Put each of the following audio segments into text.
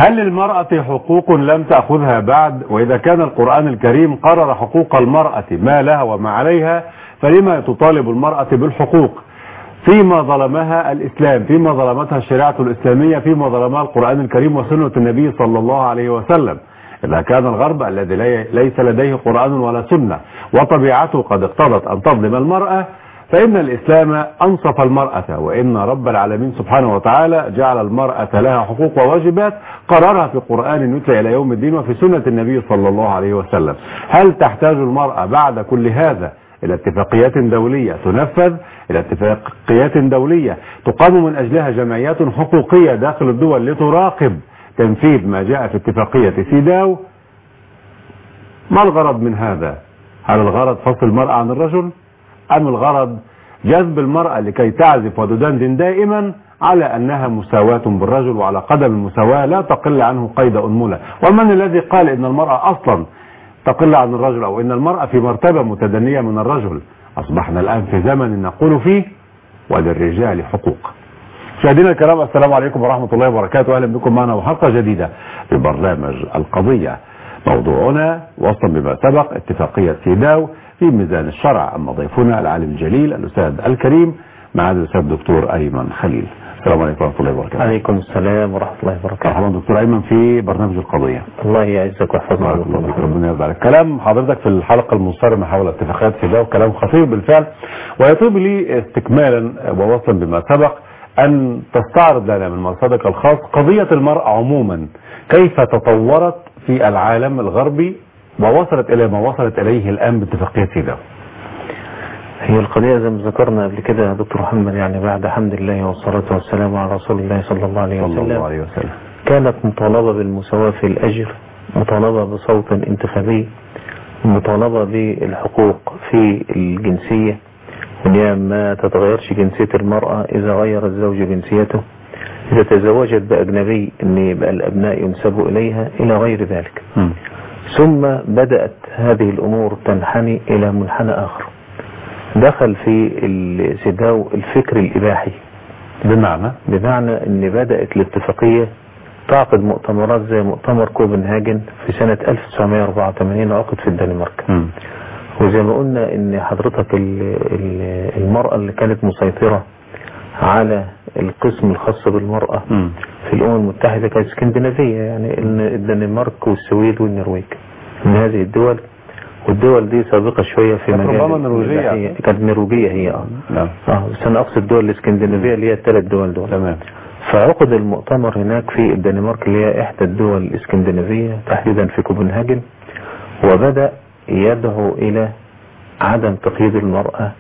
هل للمرأة حقوق لم تأخذها بعد وإذا كان القرآن الكريم قرر حقوق المرأة ما لها وما عليها فلما تطالب المرأة بالحقوق فيما ظلمها الإسلام فيما ظلمتها الشريعة الإسلامية فيما ظلمها القرآن الكريم وسنة النبي صلى الله عليه وسلم إذا كان الغرب الذي لي- ليس لديه قرآن ولا سنة وطبيعته قد اقتضت أن تظلم المرأة فإن الإسلام أنصف المرأة وإن رب العالمين سبحانه وتعالى جعل المرأة لها حقوق وواجبات قررها في قرآن يتلى إلى يوم الدين وفي سنة النبي صلى الله عليه وسلم هل تحتاج المرأة بعد كل هذا إلى اتفاقيات دولية تنفذ إلى اتفاقيات دولية تقام من أجلها جمعيات حقوقية داخل الدول لتراقب تنفيذ ما جاء في اتفاقية سيداو ما الغرض من هذا هل الغرض فصل المرأة عن الرجل أم الغرض جذب المرأة لكي تعزف وتدندن دائما على أنها مساواة بالرجل وعلى قدم المساواة لا تقل عنه قيد أنملة ومن الذي قال إن المرأة أصلا تقل عن الرجل أو إن المرأة في مرتبة متدنية من الرجل أصبحنا الآن في زمن نقول فيه وللرجال حقوق مشاهدينا الكرام السلام عليكم ورحمة الله وبركاته أهلا بكم معنا وحلقة جديدة في برنامج القضية موضوعنا وصلا بما سبق اتفاقية سيداو في ميزان الشرع أما ضيفنا العالم الجليل الأستاذ الكريم معالي الأستاذ الدكتور أيمن خليل السلام عليكم ورحمة الله وبركاته عليكم السلام ورحمة الله وبركاته مرحبا دكتور أيمن في برنامج القضية الله يعزك ويحفظك بارك الله فيك ربنا يرضى عليك كلام حضرتك في الحلقة المنصرمة حول اتفاقيات سيداو كلام خطير بالفعل ويطيب لي استكمالا ووصلا بما سبق أن تستعرض لنا من مرصدك الخاص قضية المرأة عموما كيف تطورت في العالم الغربي ووصلت إلى ما وصلت إليه الآن باتفاقية سيداو هي القضية زي ما ذكرنا قبل كده يا دكتور محمد يعني بعد حمد الله والصلاة والسلام على رسول الله صلى الله عليه صلى الله وسلم عليه وسلم كانت مطالبة بالمساواة في الأجر مطالبة بصوت انتخابي مطالبة بالحقوق في الجنسية وإن هي ما تتغيرش جنسية المرأة إذا غير الزوج جنسيته إذا تزوجت بأجنبي أن يبقى الأبناء ينسبوا إليها إلى غير ذلك مم. ثم بدأت هذه الأمور تنحني إلى منحنى آخر دخل في السداو الفكر الإباحي بمعنى بمعنى أن بدأت الاتفاقية تعقد مؤتمرات زي مؤتمر كوبنهاجن في سنة 1984 عقد في الدنمارك مم. وزي ما قلنا ان حضرتك ال- ال- المرأة اللي كانت مسيطرة على القسم الخاص بالمرأة مم. في الأمم المتحدة كانت اسكندنافية يعني إن الدنمارك والسويد والنرويج من هذه الدول والدول دي سابقة شوية في كانت مجال ربما نرويجية. الإباحية. كانت نرويجية هي اه نعم اه بس أنا أقصد الدول الاسكندنافية اللي هي الثلاث دول دول تمام فعقد المؤتمر هناك في الدنمارك اللي هي إحدى الدول الاسكندنافية تحديدا في كوبنهاجن وبدأ يدعو إلى عدم تقييد المرأة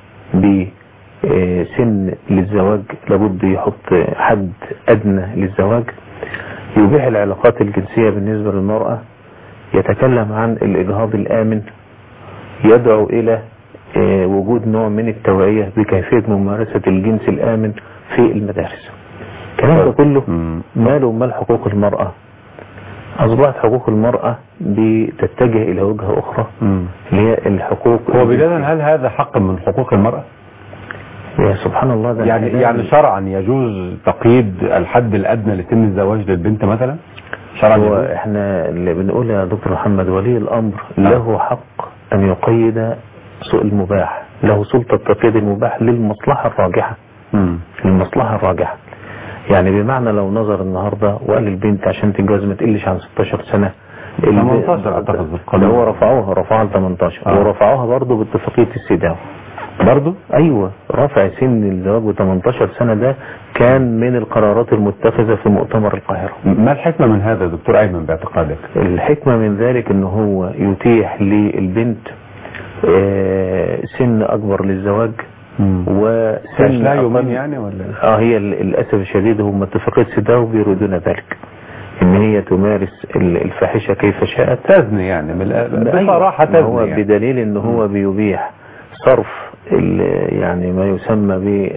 بسن للزواج لابد يحط حد أدنى للزواج يبيح العلاقات الجنسية بالنسبة للمرأة يتكلم عن الإجهاض الآمن يدعو إلى آه، وجود نوع من التوعية بكيفية ممارسة الجنس الآمن في المدارس الكلام ده كله مم. ماله مال حقوق المرأة أصبحت حقوق المرأة بتتجه إلى وجهة أخرى مم. اللي هي الحقوق هو بداية هل هذا حق من حقوق المرأة؟ يا سبحان الله ده يعني الحلال. يعني شرعا يجوز تقييد الحد الادنى لسن الزواج للبنت مثلا شرعا هو يجوز؟ احنا اللي بنقول يا دكتور محمد ولي الأمر نعم. له حق أن يقيد سوء المباح له سلطة تقييد المباح للمصلحة الراجحة مم. للمصلحة الراجحة يعني بمعنى لو نظر النهاردة وقال للبنت عشان تتجوز ما تقلش عن 16 سنة 18 أعتقد ده بالقانون. هو رفعوها رفعوها ل 18 آه. ورفعوها برضه باتفاقية السيداو برضو ايوه رفع سن الزواج ب 18 سنة ده كان من القرارات المتخذة في مؤتمر القاهرة ما الحكمة من هذا دكتور ايمن باعتقادك؟ الحكمة من ذلك ان هو يتيح للبنت آه، سن اكبر للزواج مم. وسن لا أقل- يومين يعني ولا اه هي ال- للاسف الشديد هم اتفاقية سيداو بيريدون ذلك ان هي تمارس ال- الفاحشة كيف شاءت تزني يعني من الآ- أيوة، بصراحة ما هو تزني يعني. بدليل ان هو بيبيح صرف ال- يعني ما يسمى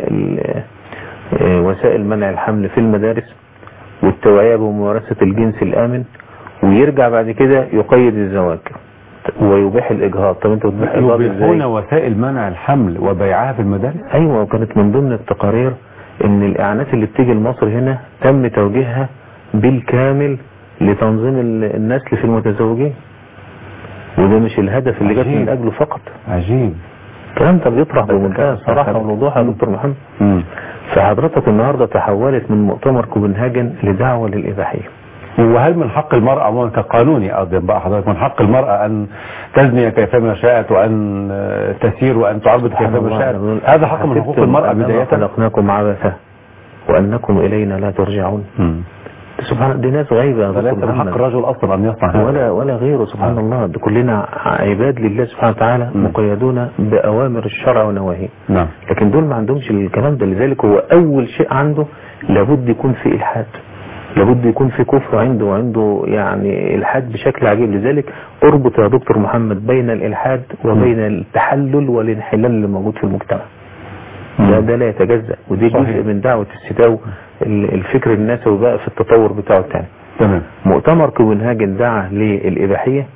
بوسائل منع الحمل في المدارس والتوعية بممارسة الجنس الآمن ويرجع بعد كده يقيد الزواج ويبيح الإجهاض طب انت بتبيح إجهاض يبيحون ازاي؟ وسائل منع الحمل وبيعها في المدارس؟ ايوه وكانت من ضمن التقارير ان الاعانات اللي بتيجي لمصر هنا تم توجيهها بالكامل لتنظيم ال- النسل في المتزوجين وده مش الهدف اللي جت عجيب. من اجله فقط عجيب الكلام ده بيطرح بمنتهى الصراحه والوضوح يا دكتور محمد مم. فحضرتك النهارده تحولت من مؤتمر كوبنهاجن لدعوه للاباحيه وهل من حق المرأة عموما كقانوني أقدم بقى حضرتك من حق المرأة أن تزني كيفما شاءت وأن آه، تسير وأن تعبد كيفما شاءت هذا حق من حقوق المرأة بداية خلقناكم عبثا وانكم الينا لا ترجعون مم. سبحان دي ناس غايبه يا فليس دكتور من حق محمد الرجل أصلا أن يصنع هذا ولا ولا غيره سبحان آه. الله ده كلنا عباد لله سبحانه وتعالى مم. مقيدون بأوامر الشرع ونواهيه نعم لكن دول ما عندهمش الكلام ده لذلك هو أول شيء عنده لابد يكون في إلحاد لابد يكون في كفر عنده وعنده يعني إلحاد بشكل عجيب لذلك اربط يا دكتور محمد بين الإلحاد وبين التحلل والانحلال اللي موجود في المجتمع ده ده لا يتجزأ ودي صحيح. جزء من دعوة السداو ال- الفكر النسوي بقى في التطور بتاعه التاني تمام مؤتمر كوبنهاجن دعا للإباحية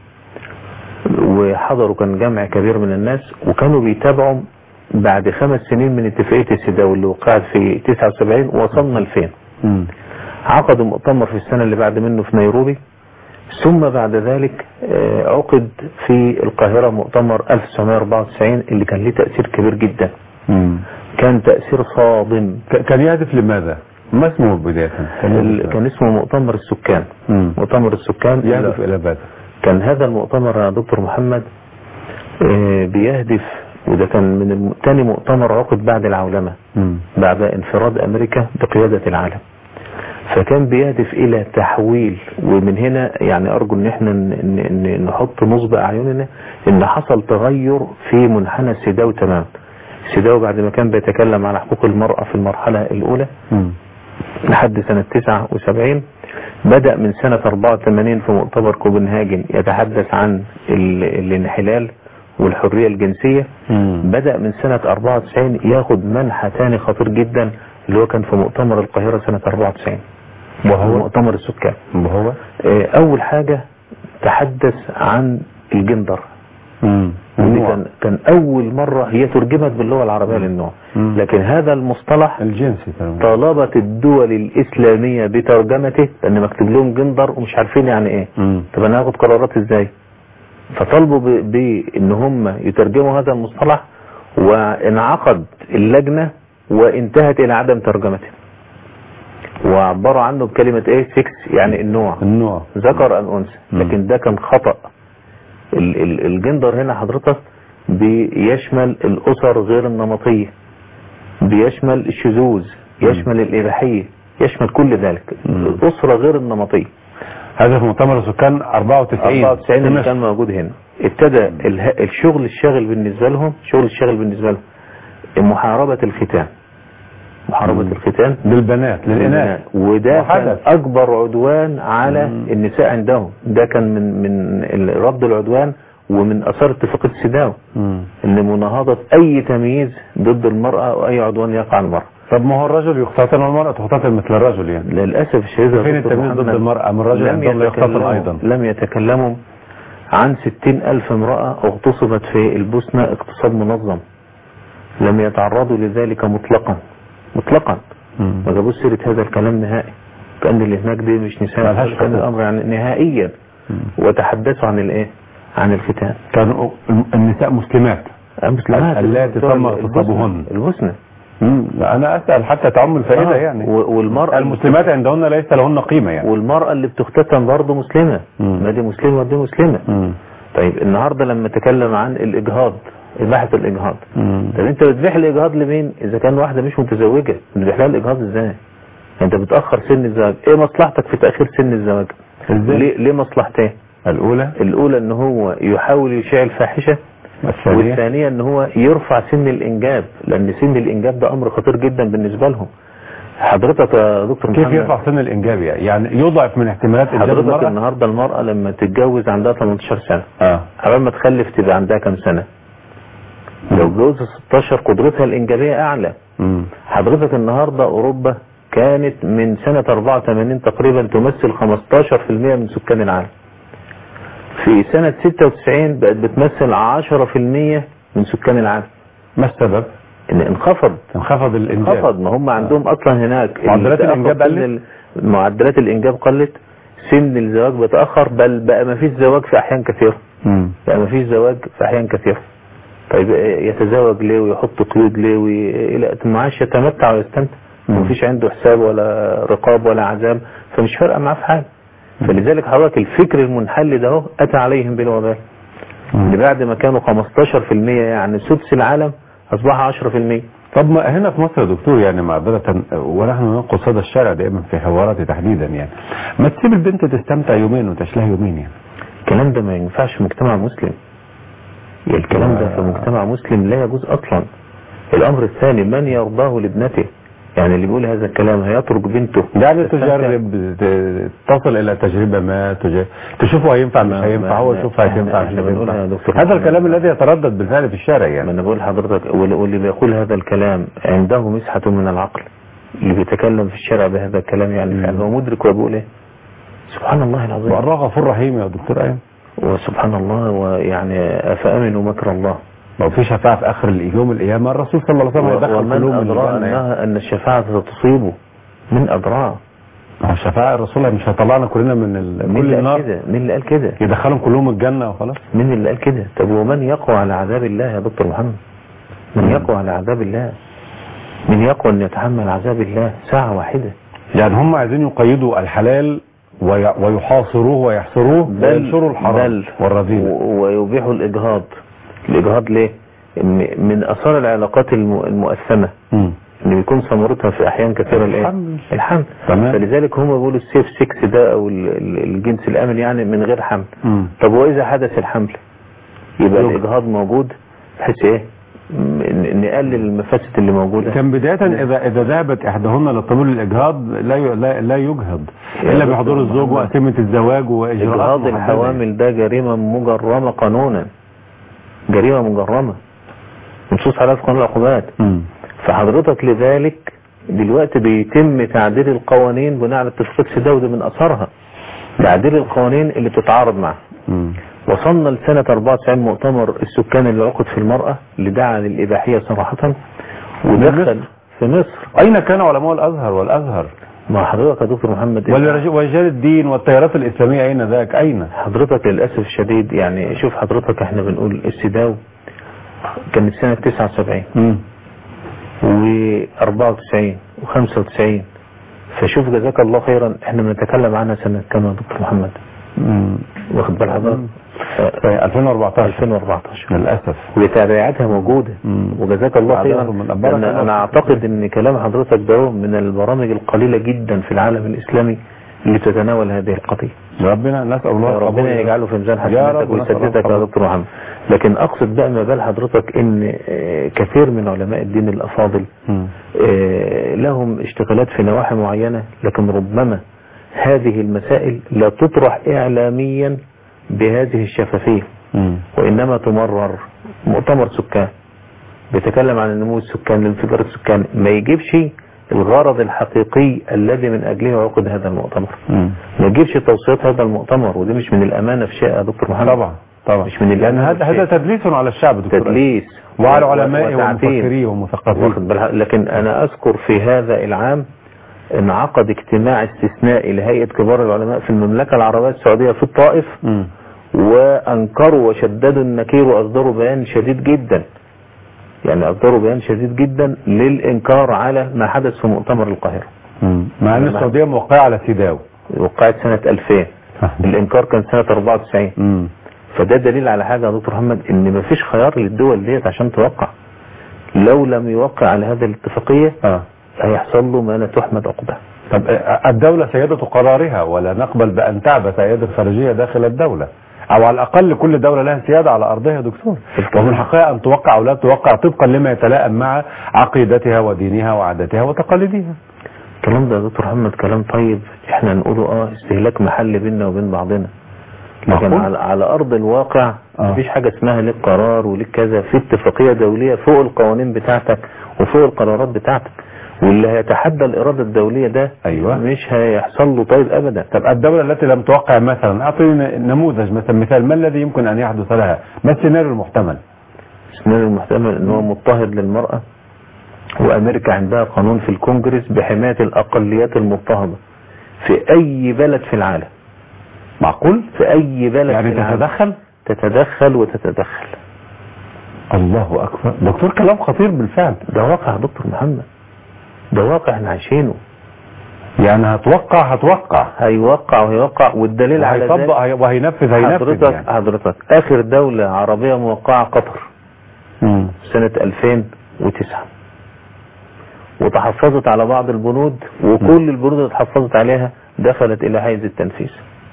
وحضروا كان جمع كبير من الناس وكانوا بيتابعوا بعد خمس سنين من اتفاقية السداو اللي وقعت في 79 وصلنا لفين مم. عقدوا مؤتمر في السنة اللي بعد منه في نيروبي ثم بعد ذلك آه، عقد في القاهرة مؤتمر 1994 اللي كان ليه تأثير كبير جدا مم. كان تأثير صادم ك- كان يهدف لماذا؟ ما اسمه بداية؟ ال- كان اسمه مؤتمر السكان مم. مؤتمر السكان يهدف إلى ماذا؟ كان هذا المؤتمر يا دكتور محمد آه، بيهدف وده كان من الم- تاني مؤتمر عقد بعد العولمة مم. بعد انفراد أمريكا بقيادة العالم فكان بيهدف إلى تحويل ومن هنا يعني أرجو إن احنا ن- ن- ن- نحط نصب أعيننا إن حصل تغير في منحنى السيداو تمام السيداو بعد ما كان بيتكلم على حقوق المرأة في المرحلة الأولى مم. لحد سنة 79 بدأ من سنة 84 في مؤتمر كوبنهاجن يتحدث عن ال- الانحلال والحرية الجنسية مم. بدأ من سنة 94 ياخد منحى تاني خطير جدا اللي هو كان في مؤتمر القاهرة سنة 94 وهو مؤتمر السكان وهو؟ آه، أول حاجة تحدث عن الجندر مم. ودي النوع. كان كان أول مرة هي ترجمت باللغة العربية للنوع مم. لكن هذا المصطلح الجنسي تمام. طالبت الدول الإسلامية بترجمته لأن مكتوب لهم جندر ومش عارفين يعني إيه مم. طب أنا هاخد قرارات إزاي فطالبوا ب- بإن هم يترجموا هذا المصطلح وانعقد اللجنة وانتهت إلى عدم ترجمته وعبروا عنه بكلمة إيه سكس يعني النوع النوع ذكر أم أنثى مم. لكن ده كان خطأ ال- ال- الجندر هنا حضرتك بيشمل الأسر غير النمطية بيشمل الشذوذ يشمل الإباحية يشمل كل ذلك مم. الأسرة غير النمطية هذا في مؤتمر سكان 94 94 اللي دمشق. كان موجود هنا ابتدى اله- الشغل الشاغل بالنسبة لهم شغل الشاغل بالنسبة لهم محاربة الختان محاربة مم. الختان للبنات للإناث وده كان وحدث. اكبر عدوان على مم. النساء عندهم ده كان من من ال- رد العدوان ومن اثار اتفاقيه السداو مم. ان مناهضه اي تمييز ضد المراه او اي عدوان يقع على المراه طب ما هو الرجل يختتن والمرأة تختتن مثل الرجل يعني للاسف الشديد يا فين دكتور التمييز ضد محمد، المرأة من الرجل لم عندهم لا يختتن يتكلموا- أيضا لم يتكلموا عن ستين ألف امرأة اغتصبت في البوسنة اغتصاب منظم لم يتعرضوا لذلك مطلقا مطلقا مم. ما جابوش سيرة هذا الكلام نهائي كأن اللي هناك دي مش نساء ملهاش كان حقوق. الأمر يعني نهائيا مم. وتحدثوا عن الايه عن الختان كانوا النساء مسلمات المسلمات اللاتي بتوع تم البوسنة- اغتصابهن. البوسنة مم. أنا أسأل حتى تعم الفائدة آه. يعني و- والمرأة المسلمات عندهن ليس لهن قيمة يعني والمرأة اللي بتختتن برضه مسلمة مم. ما دي مسلمة ودي مسلمة مم. طيب النهاردة لما تكلم عن الإجهاض إباحة الإجهاض مم. طب أنت بتبيح الإجهاض لمين إذا كان واحدة مش متزوجة بتبيح لها الإجهاض إزاي أنت بتأخر سن الزواج إيه مصلحتك في تأخير سن الزواج إزاي؟ ليه, ليه مصلحتين الأولى الأولى إن هو يحاول يشيع الفاحشة الثانية والثانية ان هو يرفع سن الانجاب لان سن الانجاب ده امر خطير جدا بالنسبة لهم حضرتك يا دكتور كيف محمد يرفع سن الإنجاب يعني يعني يضعف من احتمالات إنجاب حضرتك المرأة النهاردة المرأة لما تتجوز عندها 18 سنة آه. قبل ما تخلف تبقى عندها كام سنة لو اتجوزت 16 قدرتها الانجابية اعلى مم. حضرتك النهاردة اوروبا كانت من سنة 84 تقريبا تمثل 15% من سكان العالم في سنة 96 بقت بتمثل 10% من سكان العالم ما السبب؟ ان انخفض انخفض الإنجاب انخفض ما هم عندهم اصلا هناك معدلات اللي الإنجاب تأخر قلت؟ سن ال- معدلات الانجاب قلت سن الزواج بيتأخر بل بقى ما فيش زواج في أحيان كثيرة مم. بقى ما فيش زواج في أحيان كثيرة طيب يتزوج ليه ويحط قيود ليه وي- إلى المعاش يتمتع ويستمتع مم. ومفيش عنده حساب ولا رقاب ولا عذاب فمش فارقة معاه في حاجة فلذلك حضرتك الفكر المنحل ده اهو أتى عليهم بالوبال اللي بعد ما كانوا 15% يعني سدس العالم أصبح 10% طب ما هنا في مصر يا دكتور يعني معذرة ونحن ننقص هذا الشارع دائما في حواراتي تحديدا يعني ما تسيب البنت تستمتع يومين وتشلها يومين يعني الكلام ده ما ينفعش في مجتمع مسلم يعني الكلام ده في مجتمع مسلم لا يجوز اصلا الامر الثاني من يرضاه لابنته يعني اللي بيقول هذا الكلام هيترك بنته يعني تستمتع؟ تجرب ت- تصل الى تجربة ما تج... تشوفه هينفع مش ما- هينفع ما- هو ما- يشوفها إحنا- هتنفع مش إحنا بنقولها يا هتنفع دكتور هذا محمد. الكلام الذي يتردد بالفعل في الشارع ما يعني انا بقول لحضرتك وال- واللي بيقول هذا الكلام عنده مسحة من العقل اللي بيتكلم في الشارع بهذا الكلام يعني فعلا هو مدرك وبيقول ايه سبحان الله العظيم والله غفور رحيم يا دكتور ايمن وسبحان الله ويعني افامنوا مكر الله لو في شفاعة في اخر يوم القيامة الرسول صلى الله عليه وسلم يدخل ومن قلوب من أدرى الجنة يعني. أنها أن الشفاعة ستصيبه من أدراء ما هو الشفاعة الرسول مش هيطلعنا كلنا من ال... مين كل اللي قال النار كده مين اللي قال كده يدخلهم كلهم الجنة وخلاص مين اللي قال كده طب ومن يقوى على عذاب الله يا دكتور محمد من يقوى على عذاب الله من يقوى أن يتحمل عذاب الله ساعة واحدة يعني هم عايزين يقيدوا الحلال وي... ويحاصروه ويحصروه وينشروا الحرام بل والرذيلة و- ويبيحوا الإجهاض الإجهاض ليه م- من أثار العلاقات الم- المؤثمة مم. اللي بيكون ثمرتها في أحيان كثيرة الإيه؟ الحمل. الحمل تمام. فلذلك هم بيقولوا السيف سكس ده أو ال- ال- الجنس الآمن يعني من غير حمل مم. طب وإذا حدث الحمل يبقى يبقى. الإجهاض موجود بحيث إيه ن- نقلل المفاسد اللي موجودة كان بداية إذا إذا ذهبت إحداهن للطبيب للإجهاض لا ي... لا, لا يجهض يا إلا دكتور بحضور الزوج محمد. وأسمة الزواج وإجراءات إجهاض محددة. الحوامل ده جريمة مجرمة قانونا جريمة مجرمة منصوص عليها في قانون العقوبات مم. فحضرتك لذلك دلوقتي بيتم تعديل القوانين بناء على اتفاقية سيداو ده من أثرها تعديل القوانين اللي بتتعارض معها مم. وصلنا لسنة 94 مؤتمر السكان اللي عقد في المرأة اللي دعا للإباحية صراحة ودخل في مصر أين كان علماء الأزهر والأزهر مع حضرتك يا دكتور محمد والرج- ورجال الدين والتيارات الإسلامية أين ذاك أين حضرتك للأسف الشديد يعني شوف حضرتك احنا بنقول السيداو كانت سنة 79 مم. و94 و95 فشوف جزاك الله خيرا احنا بنتكلم عنها سنة كام يا دكتور محمد مم. واخد بال حضرتك في 2014 2014 للأسف وتابعاتها موجودة مم. وجزاك الله بعدها خيرا من أبارك لأن الله أنا فيك. أعتقد أن كلام حضرتك ده من البرامج القليلة جدا في العالم الإسلامي اللي تتناول هذه القضية ربنا نسأل الله يا ربنا القبول. يجعله في ميزان يا حسناتك رب نسأل الله ويسددك يا القبول. دكتور محمد لكن أقصد بقى ما بال حضرتك أن آه، كثير من علماء الدين الأفاضل مم. آه، لهم اشتغالات في نواحي معينة لكن ربما هذه المسائل لا تطرح إعلاميا بهذه الشفافية مم. وإنما تمرر مؤتمر سكان بيتكلم عن النمو السكاني الانفجار السكاني ما يجيبش الغرض الحقيقي الذي من أجله عقد هذا المؤتمر مم. ما يجيبش توصيات هذا المؤتمر ودي مش من الأمانة في شيء يا دكتور محمد طبعا طبعا مش من لأن الأمانة هذا في هذا شيء. تدليس على الشعب دكتور تدليس وعلى و- علمائه وتعتيم. ومفكريه ومثقفيه واخد بالها لكن أنا أذكر في هذا العام انعقد اجتماع استثنائي لهيئة كبار العلماء في المملكة العربية السعودية في الطائف مم. وانكروا وشددوا النكير واصدروا بيان شديد جدا يعني اصدروا بيان شديد جدا للانكار على ما حدث في مؤتمر القاهرة مم. مع ان السعوديه موقعه على سيداو وقعت سنة 2000 الانكار كان سنة 94 مم. فده دليل على حاجة يا دكتور محمد ان مفيش خيار للدول ديت عشان توقع لو لم يوقع على هذه الاتفاقية اه هيحصل له ما لا تحمد عقباه طب آه، الدولة سيدة قرارها ولا نقبل بأن تعبث أيادي خارجية داخل الدولة أو على الأقل كل دولة لها سيادة على أرضها يا دكتور ومن حقها أن توقع أو لا توقع طبقا لما يتلائم مع عقيدتها ودينها وعاداتها وتقاليدها الكلام ده يا دكتور محمد كلام طيب احنا نقوله اه استهلاك محل بيننا وبين بعضنا لكن معقول؟ على, على ارض الواقع آه. مفيش حاجة اسمها ليك قرار وليك كذا في اتفاقية دولية فوق القوانين بتاعتك وفوق القرارات بتاعتك واللي هيتحدى الإرادة الدولية ده أيوة. مش هيحصل له طيب أبدا طب الدولة التي لم توقع مثلا أعطيني نموذج مثلا مثال ما الذي يمكن أن يحدث لها ما السيناريو المحتمل السيناريو المحتمل ان هو مضطهد للمرأة وامريكا عندها قانون في الكونجرس بحماية الاقليات المضطهدة في اي بلد في العالم معقول في اي بلد يعني في العالم. تتدخل تتدخل وتتدخل الله اكبر دكتور كلام خطير بالفعل ده واقع يا دكتور محمد ده واقع احنا عايشينه يعني هتوقع هتوقع هيوقع وهيوقع والدليل على ذلك هيطبق هي- وهينفذ هينفذ حضرتك يعني. حضرتك اخر دولة عربية موقعة قطر مم. سنة 2009 وتحفظت على بعض البنود وكل البنود اللي تحفظت عليها دخلت الى حيز التنفيذ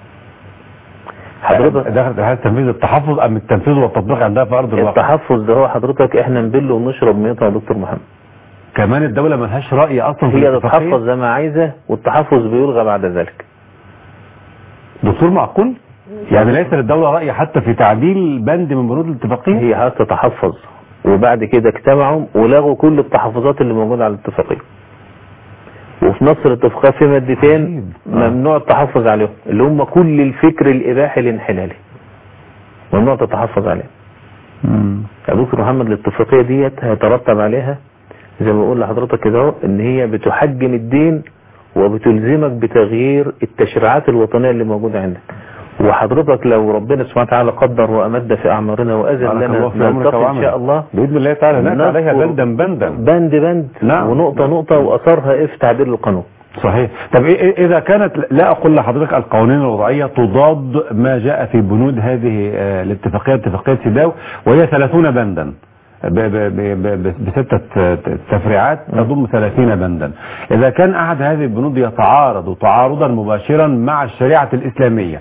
حضرتك دخلت هذا التنفيذ التحفظ ام التنفيذ والتطبيق عندها في ارض الواقع التحفظ ده هو حضرتك احنا نبل ونشرب ميتها يا دكتور محمد كمان الدولة ملهاش رأي اصلا في هي الاتفاقية؟ تتحفظ زي ما عايزة والتحفظ بيلغى بعد ذلك دكتور معقول يعني ليس للدولة رأي حتى في تعديل بند من بنود الاتفاقية هي عايزة تتحفظ وبعد كده اجتمعوا ولغوا كل التحفظات اللي موجودة على الاتفاقية وفي نص الاتفاقية في مادتين عجيب. آه. ممنوع التحفظ عليهم اللي هم كل الفكر الإباحي الانحلالي ممنوع تتحفظ عليه مم. يا دكتور محمد الاتفاقية ديت هيترتب عليها زي ما بقول لحضرتك كده اهو ان هي بتحجم الدين وبتلزمك بتغيير التشريعات الوطنية اللي موجودة عندك وحضرتك لو ربنا سبحانه وتعالى قدر وأمد في أعمارنا وأذن بارك لنا الله في عمرك نلتقي إن وعمرك. شاء الله بإذن الله تعالى نأتي عليها نذكر بندا بندا بند بند نعم. ونقطة نقطة وأثرها إيه في تعديل القانون صحيح طب إيه- إيه- إذا كانت لا أقول لحضرتك القوانين الوضعية تضاد ما جاء في بنود هذه آه، الاتفاقية اتفاقية سيداو وهي 30 بندا ب- ب- ب- ب- بستة آه، تفريعات تضم 30 بندا إذا كان أحد هذه البنود يتعارض تعارضا مباشرا مع الشريعة الإسلامية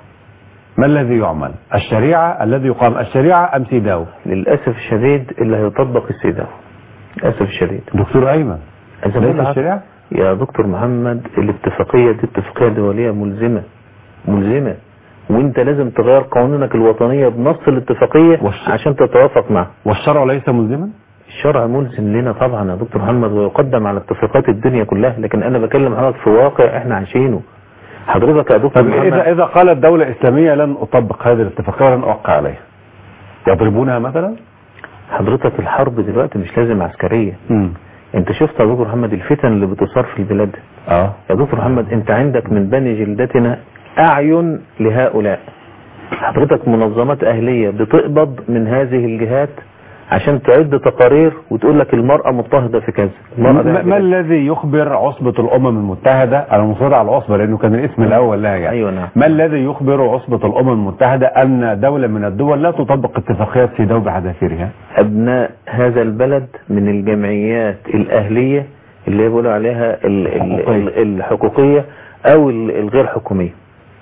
ما الذي يعمل الشريعة الذي يقام الشريعة أم سيداو للأسف الشديد اللي هيطبق السيداو للأسف الشديد دكتور أيمن إذا ليس بقول لحضرتك- الشريعة يا دكتور محمد الاتفاقية دي اتفاقية دولية ملزمة ملزمة وانت لازم تغير قوانينك الوطنية بنص الاتفاقية والش- عشان تتوافق معه والشرع ليس ملزما الشرع ملزم لنا طبعا يا دكتور محمد ويقدم على اتفاقات الدنيا كلها لكن انا بكلم حضرتك في واقع احنا عايشينه حضرتك يا دكتور طب محمد إذا إذا قالت دولة إسلامية لن أطبق هذه الاتفاقية ولن أوقع عليها يضربونها مثلا؟ حضرتك الحرب دلوقتي مش لازم عسكرية امم انت شفت يا دكتور محمد الفتن اللي بتثار في البلاد اه يا دكتور محمد انت عندك من بني جلدتنا اعين لهؤلاء حضرتك منظمات اهلية بتقبض من هذه الجهات عشان تعد تقارير وتقول لك المرأة مضطهدة في كذا المرأة ما, ده ما الذي يخبر عصبة الأمم المتحدة أنا مصر على العصبة لأنه كان الاسم الأول لها يعني ايوه نعم ما الذي يخبر عصبة الأمم المتحدة أن دولة من الدول لا تطبق اتفاقيات سيداو بحذافيرها؟ ابناء هذا البلد من الجمعيات الاهلية اللي بيقولوا عليها ال- ال- حقوقية. ال- الحقوقية او ال- الغير حكومية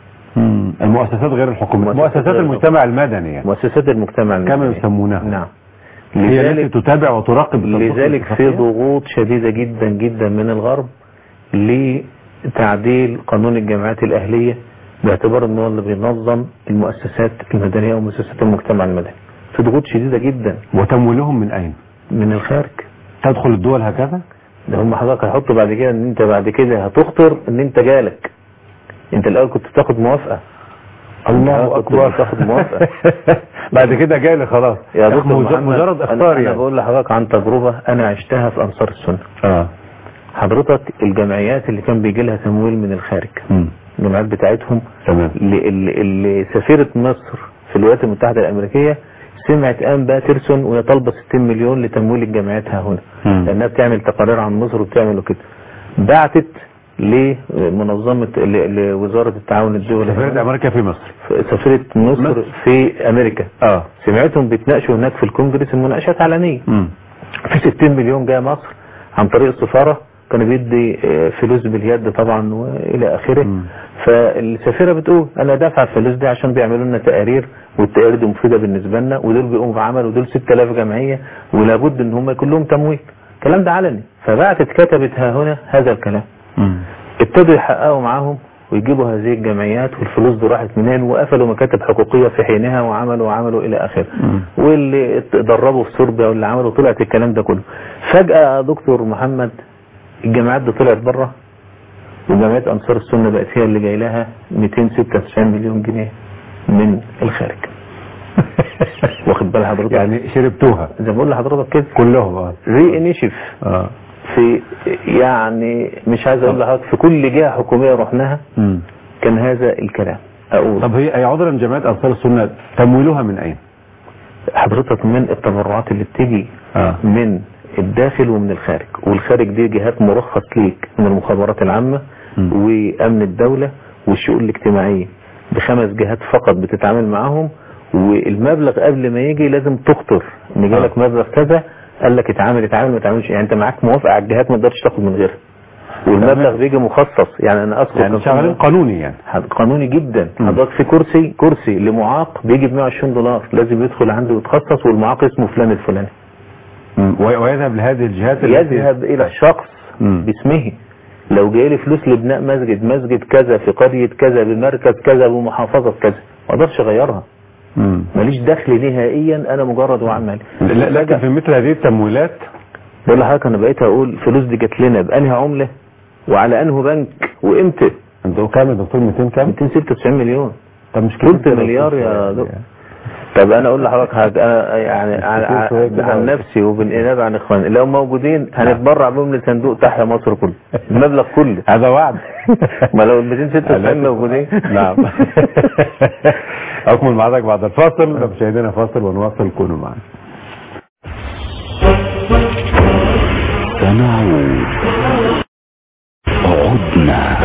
المؤسسات غير الحكومية مؤسسات مؤسسات غير المجتمع المدني يعني. مؤسسات المجتمع كما المدني. يسمونها نعم هي التي لذلك تتابع وتراقب تطبيق لذلك في الاتفاقية؟ ضغوط شديدة جدا جدا من الغرب لتعديل قانون الجامعات الأهلية باعتبار ان هو اللي بينظم المؤسسات المدنية ومؤسسات المجتمع المدني في ضغوط شديدة جدا وتمويلهم من أين؟ من الخارج تدخل الدول هكذا؟ ده هم حضرتك هيحطوا بعد كده ان انت بعد كده هتخطر ان انت جالك انت الاول كنت تاخد موافقة الله كنت أكبر بتاخد موافقة بعد كده جاي لي خلاص يا دكتور مج- محمد مجرد أنا- اختار انا يعني بقول لحضرتك عن تجربة انا عشتها في انصار السنة اه حضرتك الجمعيات اللي كان بيجي لها تمويل من الخارج مم. الجمعيات بتاعتهم تمام اللي, اللي, اللي سفيرة مصر في الولايات المتحدة الأمريكية سمعت آن بقى ترسون وهي طالبة 60 مليون لتمويل الجامعات ها هنا مم. لأنها بتعمل تقارير عن مصر وبتعمل كده بعتت لمنظمة ل- لوزارة التعاون الدولي سفيرة أمريكا في مصر سفيرة مصر مصر. في أمريكا اه سمعتهم بيتناقشوا هناك في الكونجرس المناقشات علنية مم. في 60 مليون جايه مصر عن طريق السفارة كان بيدي آه، فلوس باليد طبعا والى اخره مم. فالسفيرة بتقول انا دافع الفلوس دي عشان بيعملوا لنا تقارير والتقارير دي مفيدة بالنسبة لنا ودول بيقوموا بعمل ودول 6000 جمعية ولابد ان هم يكون لهم تمويل الكلام ده علني فبعتت كتبت ها هنا هذا الكلام مم. ابتدوا يحققوا معاهم ويجيبوا هذه الجمعيات والفلوس دي راحت منين وقفلوا مكاتب حقوقية في حينها وعملوا وعملوا الى اخره مم. واللي اتدربوا في صربيا واللي عملوا طلعت الكلام ده كله فجأة يا دكتور محمد الجامعات دي طلعت بره وجامعات انصار السنة بقت هي اللي جاي لها 296 مليون جنيه من الخارج واخد بال حضرتك يعني شربتوها زي ما بقول لحضرتك كده كلهم اه ري انيشيف اه في يعني مش عايز اقول لحضرتك في كل جهة حكومية رحناها مم. كان هذا الكلام اقول طب هي هي عذرا جمعية أنصار السنة تمويلها من أين؟ حضرتك من التبرعات اللي بتيجي آه. من الداخل ومن الخارج والخارج دي جهات مرخص ليك من المخابرات العامة م. وامن الدولة والشؤون الاجتماعية بخمس جهات فقط بتتعامل معاهم والمبلغ قبل ما يجي لازم تخطر ان جالك مبلغ كذا قال لك اتعامل اتعامل ما تعملش يعني انت معاك موافقة على الجهات ما تقدرش تاخد من غيرها والمبلغ تمام. بيجي مخصص يعني انا اذكر يعني كان في شغالين قانوني يعني قانوني جدا مم. حضرتك في كرسي كرسي لمعاق بيجي ب 120 دولار لازم يدخل عنده ويتخصص والمعاق اسمه فلان الفلاني مم. وي- ويذهب لهذه الجهات التي- يذهب الى الشخص مم. باسمه لو جاي لي فلوس لبناء مسجد مسجد كذا في قرية كذا بمركز كذا بمحافظة كذا ما اقدرش اغيرها مم. ماليش دخل نهائيا انا مجرد وعمل لا- لكن في مثل هذه التمويلات بقول لحضرتك انا بقيت اقول فلوس دي جات لنا بانهي عملة وعلى انه بنك وامتى انت كام يا دكتور 200 كام؟ 296 مليون طب مش قلت كتير مليار يا دكتور طب انا اقول لحضرتك حاجه انا يعني عن, كتير شوية كده. عن, عن نفسي وبالانابه عن اخواني لو موجودين هنتبرع بهم لصندوق تحيا مصر كله المبلغ كله هذا وعد ما لو ال 296 موجودين نعم اكمل معك بعد الفاصل مشاهدينا فاصل ونواصل كونوا معنا سنعود عدنا